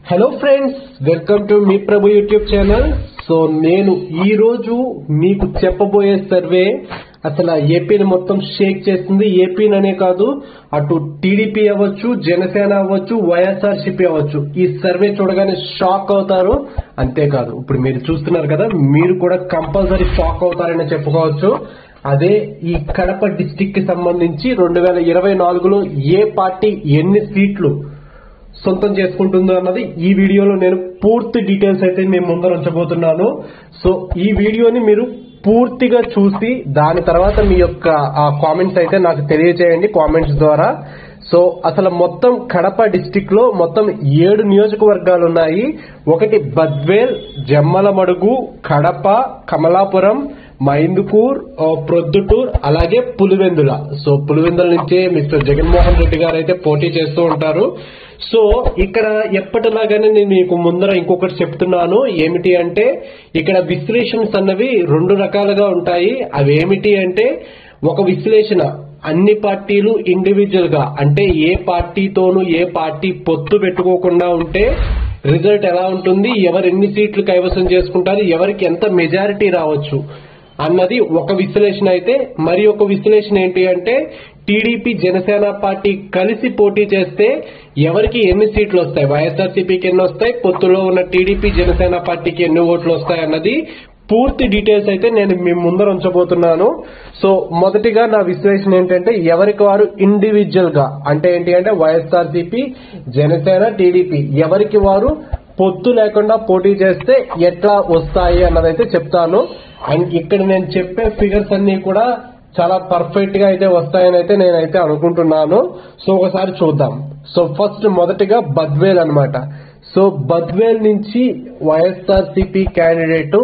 hello friends welcome to మీ Prabhu YouTube channel so నేను ఈ రోజు మీకు చెప్పబోయే సర్వే అసలు ఏపీని మొత్తం షేక్ చేస్తుంది ఏపీని అనే కాదు అటు టీడీపీ అవ్వచ్చు జనసేన అవ్వచ్చు వైఎస్ఆర్సీపీ అవ్వచ్చు ఈ సర్వే చూడగానే షాక్ అవుతారు అంతేకాదు ఇప్పుడు మీరు చూస్తున్నారు కదా మీరు కూడా కంపల్సరీ షాక్ అవుతారని చెప్పుకోవచ్చు అదే ఈ కడప డిస్టిక్ కి సంబంధించి రెండు వేల ఇరవై నాలుగులో ఏ పార్టీ ఎన్ని సీట్లు సొంతం చేసుకుంటుందో అన్నది ఈ వీడియోలో నేను పూర్తి డీటెయిల్స్ అయితే మేము ముందర ఉంచబోతున్నాను సో ఈ వీడియోని మీరు పూర్తిగా చూసి దాని తర్వాత మీ యొక్క కామెంట్స్ అయితే నాకు తెలియజేయండి కామెంట్స్ ద్వారా సో అసలు మొత్తం కడప డిస్టిక్ లో మొత్తం ఏడు నియోజకవర్గాలు ఉన్నాయి ఒకటి బద్వేల్ జమ్మలమడుగు కడప కమలాపురం మైందుకూర్ ఆ, ప్రొద్దుటూర్ అలాగే పులివెందుల సో పులివెందుల నుంచే మిస్టర్ జగన్మోహన్ రెడ్డి గారు అయితే పోటీ చేస్తూ ఉంటారు సో ఇక్కడ ఎప్పటిలాగానే నేను మీకు ముందర ఇంకొకటి చెప్తున్నాను ఏమిటి అంటే ఇక్కడ విశ్లేషణస్ అన్నవి రెండు రకాలుగా ఉంటాయి అవి ఏమిటి అంటే ఒక విశ్లేషణ అన్ని పార్టీలు ఇండివిజువల్ గా అంటే ఏ పార్టీతోనూ ఏ పార్టీ పొత్తు పెట్టుకోకుండా ఉంటే రిజల్ట్ ఎలా ఉంటుంది ఎవరు ఎన్ని సీట్లు కైవసం చేసుకుంటారు ఎవరికి ఎంత మెజారిటీ రావచ్చు అన్నది ఒక విశ్లేషణ అయితే మరి ఒక విశ్లేషణ ఏంటి అంటే టీడీపీ జనసేన పార్టీ కలిసి పోటీ చేస్తే ఎవరికి ఎన్ని సీట్లు వస్తాయి వైఎస్ఆర్సీపీకి ఎన్ని వస్తాయి పొత్తులో ఉన్న టీడీపీ జనసేన పార్టీకి ఎన్ని ఓట్లు వస్తాయి అన్నది పూర్తి డీటెయిల్స్ అయితే నేను మీ ముందర ఉంచబోతున్నాను సో మొదటిగా నా విశ్లేషణ ఏంటంటే ఎవరికి వారు ఇండివిజువల్ గా అంటే ఏంటి అంటే వైఎస్ఆర్సీపీ జనసేన టీడీపీ ఎవరికి వారు పొత్తు లేకుండా పోటీ చేస్తే ఎట్లా వస్తాయి అన్నదైతే చెప్తాను అండ్ ఇక్కడ నేను చెప్పే ఫిగర్స్ అన్ని కూడా చాలా పర్ఫెక్ట్ గా అయితే వస్తాయని అయితే నేనైతే అనుకుంటున్నాను సో ఒకసారి చూద్దాం సో ఫస్ట్ మొదటిగా బద్వేల్ అన్నమాట సో బద్వేల్ నుంచి వైఎస్ఆర్ సిపి క్యాండిడేట్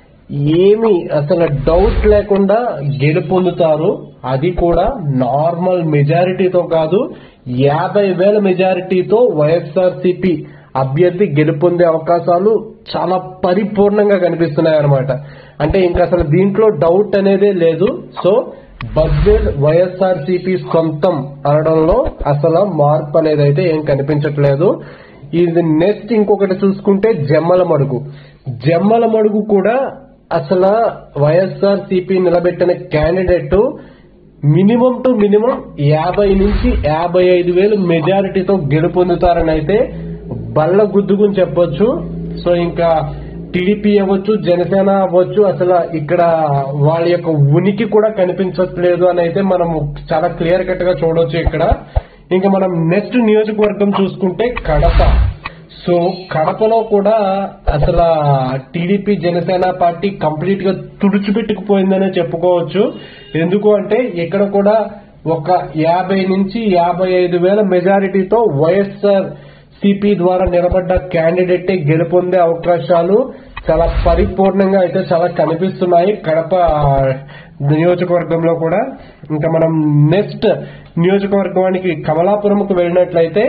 ఏమి అసలు డౌట్ లేకుండా గెలుపొందుతారు అది కూడా నార్మల్ మెజారిటీతో కాదు యాభై వేల మెజారిటీతో వైఎస్ఆర్ సిపి అభ్యర్థి గెలుపొందే అవకాశాలు చాలా పరిపూర్ణంగా కనిపిస్తున్నాయి అనమాట అంటే ఇంకా అసలు దీంట్లో డౌట్ అనేదే లేదు సో బడ్జెట్ వైఎస్ఆర్ సిపి సొంతం అనడంలో అసలు మార్పు అనేది అయితే ఏం కనిపించట్లేదు ఇది నెక్స్ట్ ఇంకొకటి చూసుకుంటే జమ్మల మడుగు జమ్మల మడుగు కూడా అసలు వైఎస్ఆర్ సిపి నిలబెట్టిన క్యాండిడేట్ మినిమం టు మినిమం యాభై నుంచి యాభై ఐదు వేలు మెజారిటీతో గెలుపొందుతారని అయితే బల్ల గుద్దుకుని చెప్పొచ్చు సో ఇంకా టీడీపీ అవ్వచ్చు జనసేన అవ్వచ్చు అసలు ఇక్కడ వాళ్ళ యొక్క ఉనికి కూడా కనిపించట్లేదు అని అయితే మనం చాలా క్లియర్ కట్ గా చూడొచ్చు ఇక్కడ ఇంకా మనం నెక్స్ట్ నియోజకవర్గం చూసుకుంటే కడప సో కడపలో కూడా అసలు టీడీపీ జనసేన పార్టీ కంప్లీట్ గా తుడిచిపెట్టుకుపోయిందనే చెప్పుకోవచ్చు ఎందుకు అంటే ఇక్కడ కూడా ఒక యాభై నుంచి యాభై ఐదు వేల మెజారిటీతో వైఎస్ఆర్ సిపి ద్వారా నిలబడ్డ క్యాండిడేటే గెలుపొందే అవకాశాలు చాలా పరిపూర్ణంగా అయితే చాలా కనిపిస్తున్నాయి కడప నియోజకవర్గంలో కూడా ఇంకా మనం నెక్స్ట్ నియోజకవర్గానికి కమలాపురంకు వెళ్ళినట్లయితే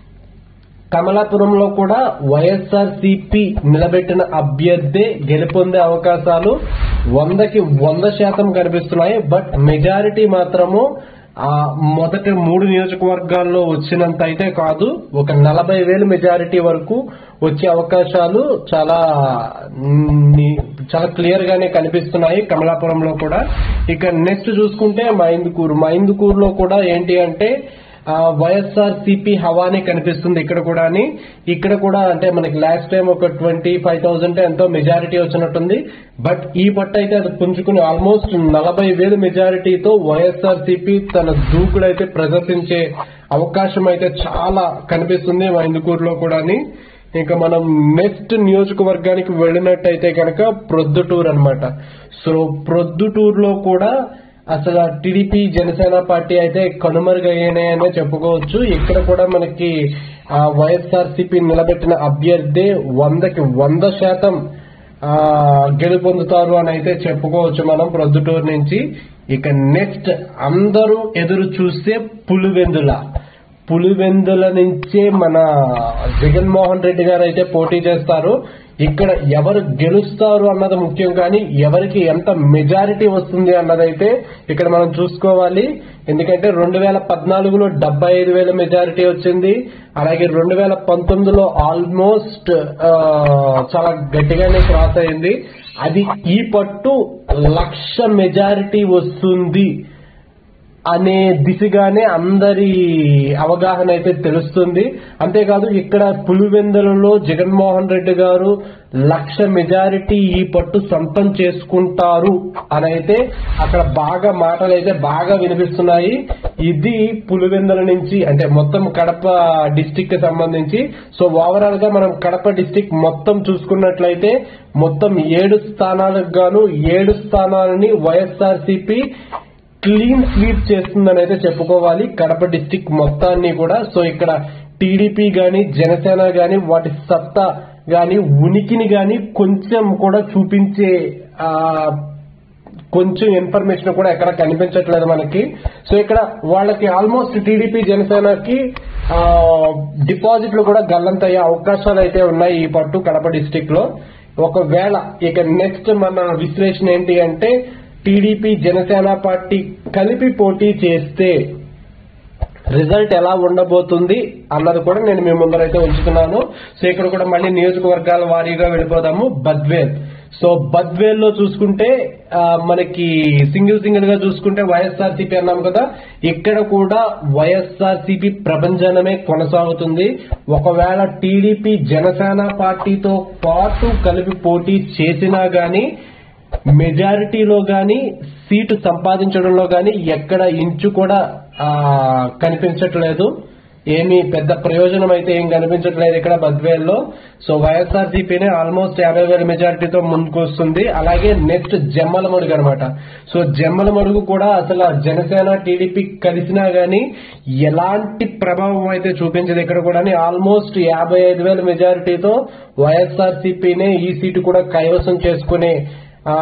కమలాపురంలో కూడా వైఎస్ఆర్ సిపి నిలబెట్టిన అభ్యర్థి గెలుపొందే అవకాశాలు వందకి వంద శాతం కనిపిస్తున్నాయి బట్ మెజారిటీ మాత్రము ఆ మొదటి మూడు నియోజకవర్గాల్లో వచ్చినంత అయితే కాదు ఒక నలభై వేల మెజారిటీ వరకు వచ్చే అవకాశాలు చాలా ని- చాలా క్లియర్ గానే కనిపిస్తున్నాయి కమలాపురంలో కూడా ఇక నెక్స్ట్ చూసుకుంటే మైందుకూరు మైందుకూరులో కూడా ఏంటి అంటే ఆ, వైఎస్ఆర్ సిపి హవానే కనిపిస్తుంది ఇక్కడ కూడా ఇక్కడ కూడా అంటే మనకి లాస్ట్ టైం ఒక ట్వంటీ ఫైవ్ థౌసండ్ ఎంతో మెజారిటీ వచ్చినట్టుంది బట్ ఈ పట్టు అయితే అది పుంజుకుని ఆల్మోస్ట్ నలభై వేల మెజారిటీతో వైఎస్ఆర్ సిపి తన దూకుడైతే ప్రదర్శించే అవకాశం అయితే చాలా కనిపిస్తుంది మైందుకూరులో కూడా ఇంకా మనం నెక్స్ట్ నియోజకవర్గానికి వెళ్ళినట్టయితే కనుక ప్రొద్దుటూరు అన్నమాట సో ప్రొద్దుటూరులో కూడా అసలు టీడీపీ జనసేన పార్టీ అయితే కనుమరుగయ్యాయనే చెప్పుకోవచ్చు ఇక్కడ కూడా మనకి వైఎస్ఆర్ సిపి నిలబెట్టిన అభ్యర్థి వందకి వంద శాతం ఆ, గెలుపొందుతారు అని అయితే చెప్పుకోవచ్చు మనం ప్రొద్దుటూరు నుంచి ఇక నెక్స్ట్ అందరూ ఎదురు చూస్తే పులివెందుల పులివెందుల నుంచే మన జగన్మోహన్ రెడ్డి గారు అయితే పోటీ చేస్తారు ఇక్కడ ఎవరు గెలుస్తారు అన్నది ముఖ్యం కానీ ఎవరికి ఎంత మెజారిటీ వస్తుంది అన్నదైతే ఇక్కడ మనం చూసుకోవాలి ఎందుకంటే రెండు వేల పద్నాలుగులో డెబ్బై ఐదు వేల మెజారిటీ వచ్చింది అలాగే రెండు వేల పంతొమ్మిదిలో ఆల్మోస్ట్ చాలా గట్టిగానే క్రాస్ అయింది అది ఈ పట్టు లక్ష మెజారిటీ వస్తుంది అనే దిశగానే అందరి అవగాహన అయితే తెలుస్తుంది అంతేకాదు ఇక్కడ పులివెందులలో జగన్మోహన్ రెడ్డి గారు లక్ష మెజారిటీ ఈ పట్టు సొంతం చేసుకుంటారు అని అయితే అక్కడ బాగా మాటలు అయితే బాగా వినిపిస్తున్నాయి ఇది పులివెందుల నుంచి అంటే మొత్తం కడప డిస్టిక్ కి సంబంధించి సో ఓవరాల్ గా మనం కడప డిస్టిక్ మొత్తం చూసుకున్నట్లయితే మొత్తం ఏడు స్థానాలకు గాను ఏడు స్థానాలని వైఎస్ఆర్సీపీ క్లీన్ స్వీప్ చేస్తుందని అయితే చెప్పుకోవాలి కడప డిస్టిక్ మొత్తాన్ని కూడా సో ఇక్కడ టీడీపీ గాని జనసేన గాని వాటి సత్తా గాని ఉనికిని గాని కొంచెం కూడా చూపించే ఆ కొంచెం ఇన్ఫర్మేషన్ కూడా ఎక్కడ కనిపించట్లేదు మనకి సో ఇక్కడ వాళ్ళకి ఆల్మోస్ట్ టీడీపీ జనసేనకి ఆ, డిపాజిట్లు కూడా గల్లంతయ్యే అవకాశాలు అయితే ఉన్నాయి ఈ పట్టు కడప డిస్టిక్ లో ఒకవేళ ఇక నెక్స్ట్ మన విశ్లేషణ ఏంటి అంటే టీడీపీ జనసేన పార్టీ కలిపి పోటీ చేస్తే రిజల్ట్ ఎలా ఉండబోతుంది అన్నది కూడా నేను మీ ముందరైతే ఉంచుతున్నాను సో ఇక్కడ కూడా మళ్ళీ నియోజకవర్గాల వారీగా వెళ్ళిపోదాము బద్వేల్ సో బద్వేల్ లో చూసుకుంటే ఆ, మనకి సింగిల్ సింగిల్ గా చూసుకుంటే వైఎస్ఆర్ సిపి అన్నాం కదా ఇక్కడ కూడా వైఎస్ఆర్ సిపి ప్రభంజనమే కొనసాగుతుంది ఒకవేళ టీడీపీ జనసేన పార్టీతో పాటు కలిపి పోటీ చేసినా గానీ మెజారిటీలో గాని సీటు సంపాదించడంలో గాని ఎక్కడ ఇంచు కూడా ఆ, కనిపించట్లేదు ఏమీ పెద్ద ప్రయోజనం అయితే ఏం కనిపించట్లేదు ఇక్కడ బద్వేల్లో సో వైఎస్ఆర్ సిపినే ఆల్మోస్ట్ యాభై వేల మెజారిటీతో ముందుకు వస్తుంది అలాగే నెక్స్ట్ జమ్మల మడుగు అనమాట సో జమ్మల మడుగు కూడా అసలు జనసేన టీడీపీ కలిసినా గానీ ఎలాంటి ప్రభావం అయితే చూపించదు ఇక్కడ కూడా ఆల్మోస్ట్ యాభై ఐదు వేల మెజారిటీతో వైఎస్ఆర్ సిపినే ఈ సీటు కూడా కైవసం చేసుకునే ఆ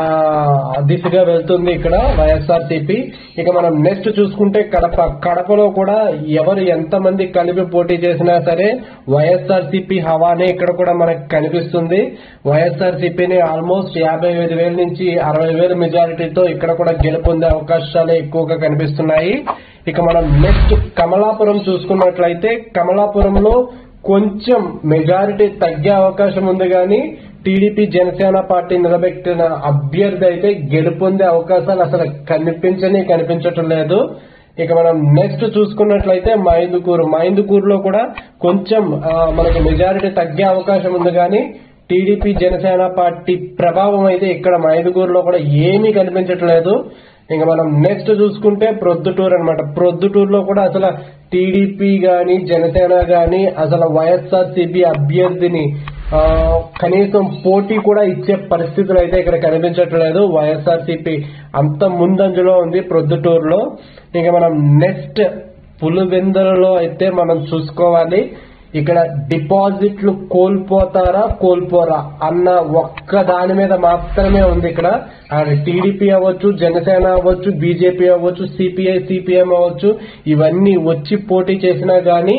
దిశగా వెళ్తుంది ఇక్కడ వైఎస్ఆర్ సిపి ఇక మనం నెక్స్ట్ చూసుకుంటే కడప కడపలో కూడా ఎవరు ఎంతమంది కలిపి పోటీ చేసినా సరే వైఎస్ఆర్ సిపి హవానే ఇక్కడ కూడా మనకు కనిపిస్తుంది వైఎస్ఆర్ సిపిని ఆల్మోస్ట్ యాభై ఐదు వేల నుంచి అరవై వేల మెజారిటీతో ఇక్కడ కూడా గెలుపొందే అవకాశాలే ఎక్కువగా కనిపిస్తున్నాయి ఇక మనం నెక్స్ట్ కమలాపురం చూసుకున్నట్లయితే కమలాపురంలో కొంచెం మెజారిటీ తగ్గే అవకాశం ఉంది కానీ టీడీపీ జనసేన పార్టీ నిలబెట్టిన అభ్యర్థి అయితే గెలుపొందే అవకాశాలు అసలు కనిపించని కనిపించటం లేదు ఇక మనం నెక్స్ట్ చూసుకున్నట్లయితే మైందుకూరు మైందుకూరులో కూడా కొంచెం ఆ, మనకి మెజారిటీ తగ్గే అవకాశం ఉంది కానీ టీడీపీ జనసేన పార్టీ ప్రభావం అయితే ఇక్కడ మైదుగూరులో కూడా ఏమీ కనిపించట్లేదు ఇంకా మనం నెక్స్ట్ చూసుకుంటే ప్రొద్దుటూరు అనమాట ప్రొద్దుటూరులో కూడా అసలు టీడీపీ గాని జనసేన గాని అసలు వైఎస్ఆర్ సిపి అభ్యర్థిని ఆ, కనీసం పోటీ కూడా ఇచ్చే పరిస్థితులు అయితే ఇక్కడ కనిపించట్లేదు వైఎస్ఆర్ సిపి అంత ముందంజలో ఉంది ప్రొద్దుటూరులో ఇక మనం నెక్స్ట్ పులివెందులలో అయితే మనం చూసుకోవాలి ఇక్కడ డిపాజిట్లు కోల్పోతారా కోల్పోరా అన్న ఒక్క దాని మీద మాత్రమే ఉంది ఇక్కడ అది టీడీపీ అవ్వచ్చు జనసేన అవ్వచ్చు బీజేపీ అవ్వచ్చు సిపిఐ సిపిఎం అవ్వచ్చు ఇవన్నీ వచ్చి పోటీ చేసినా గానీ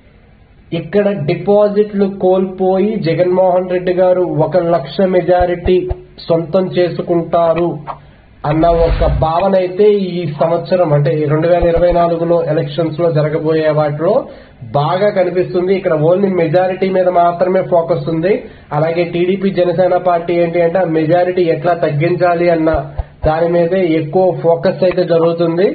ఇక్కడ డిపాజిట్లు కోల్పోయి జగన్మోహన్ రెడ్డి గారు ఒక లక్ష మెజారిటీ సొంతం చేసుకుంటారు అన్న ఒక భావన అయితే ఈ సంవత్సరం అంటే రెండు వేల ఇరవై నాలుగులో ఎలక్షన్స్ లో జరగబోయే వాటిలో బాగా కనిపిస్తుంది ఇక్కడ ఓన్లీ మెజారిటీ మీద మాత్రమే ఫోకస్ ఉంది అలాగే టీడీపీ జనసేన పార్టీ ఏంటి అంటే ఆ మెజారిటీ ఎట్లా తగ్గించాలి అన్న దాని మీదే ఎక్కువ ఫోకస్ అయితే జరుగుతుంది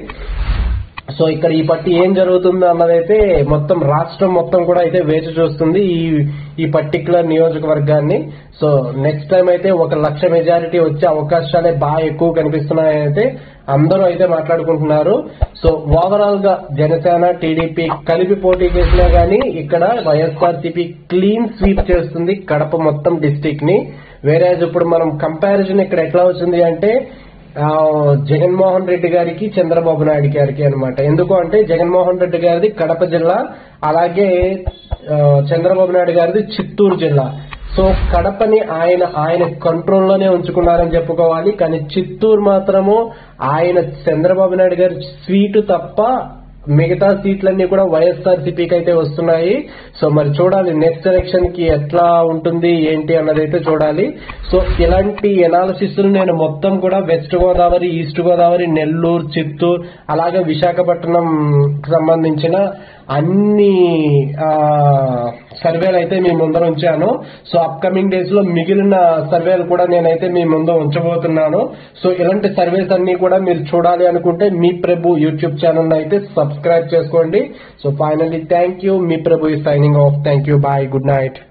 సో ఇక్కడ ఈ పట్టి ఏం జరుగుతుంది అన్నదైతే మొత్తం రాష్ట్రం మొత్తం కూడా అయితే వేచి చూస్తుంది ఈ ఈ పర్టికులర్ నియోజకవర్గాన్ని సో నెక్స్ట్ టైం అయితే ఒక లక్ష మెజారిటీ వచ్చే అవకాశాలే బాగా ఎక్కువ కనిపిస్తున్నాయైతే అందరూ అయితే మాట్లాడుకుంటున్నారు సో ఓవరాల్ గా జనసేన టీడీపీ కలిపి పోటీ చేసినా గానీ ఇక్కడ వైఎస్ఆర్సీపీ క్లీన్ స్వీప్ చేస్తుంది కడప మొత్తం డిస్టిక్ ని వేరే ఇప్పుడు మనం కంపారిజన్ ఇక్కడ ఎట్లా వచ్చింది అంటే ఆ, జగన్మోహన్ రెడ్డి గారికి చంద్రబాబు నాయుడు గారికి అన్నమాట ఎందుకు అంటే జగన్మోహన్ రెడ్డి గారిది కడప జిల్లా అలాగే ఆ, చంద్రబాబు నాయుడు గారిది చిత్తూరు జిల్లా సో కడపని ఆయన ఆయన కంట్రోల్లోనే ఉంచుకున్నారని చెప్పుకోవాలి కానీ చిత్తూరు మాత్రము ఆయన చంద్రబాబు నాయుడు గారి స్వీటు తప్ప మిగతా సీట్లన్నీ కూడా వైఎస్ఆర్ సిపికి అయితే వస్తున్నాయి సో మరి చూడాలి నెక్స్ట్ ఎలక్షన్ కి ఎట్లా ఉంటుంది ఏంటి అన్నది అయితే చూడాలి సో ఇలాంటి ఎనాలిసిస్ నేను మొత్తం కూడా వెస్ట్ గోదావరి ఈస్ట్ గోదావరి నెల్లూరు చిత్తూరు అలాగే విశాఖపట్నం సంబంధించిన అన్ని సర్వేలు అయితే మీ ముందర ఉంచాను సో అప్కమింగ్ డేస్ లో మిగిలిన సర్వేలు కూడా నేనైతే మీ ముందు ఉంచబోతున్నాను సో ఇలాంటి సర్వేస్ అన్ని కూడా మీరు చూడాలి అనుకుంటే మీ ప్రభు యూట్యూబ్ ఛానల్ అయితే సబ్స్క్రైబ్ చేసుకోండి సో ఫైనల్లీ థ్యాంక్ యూ మీ ప్రభు ఈ signing off thank you bye good night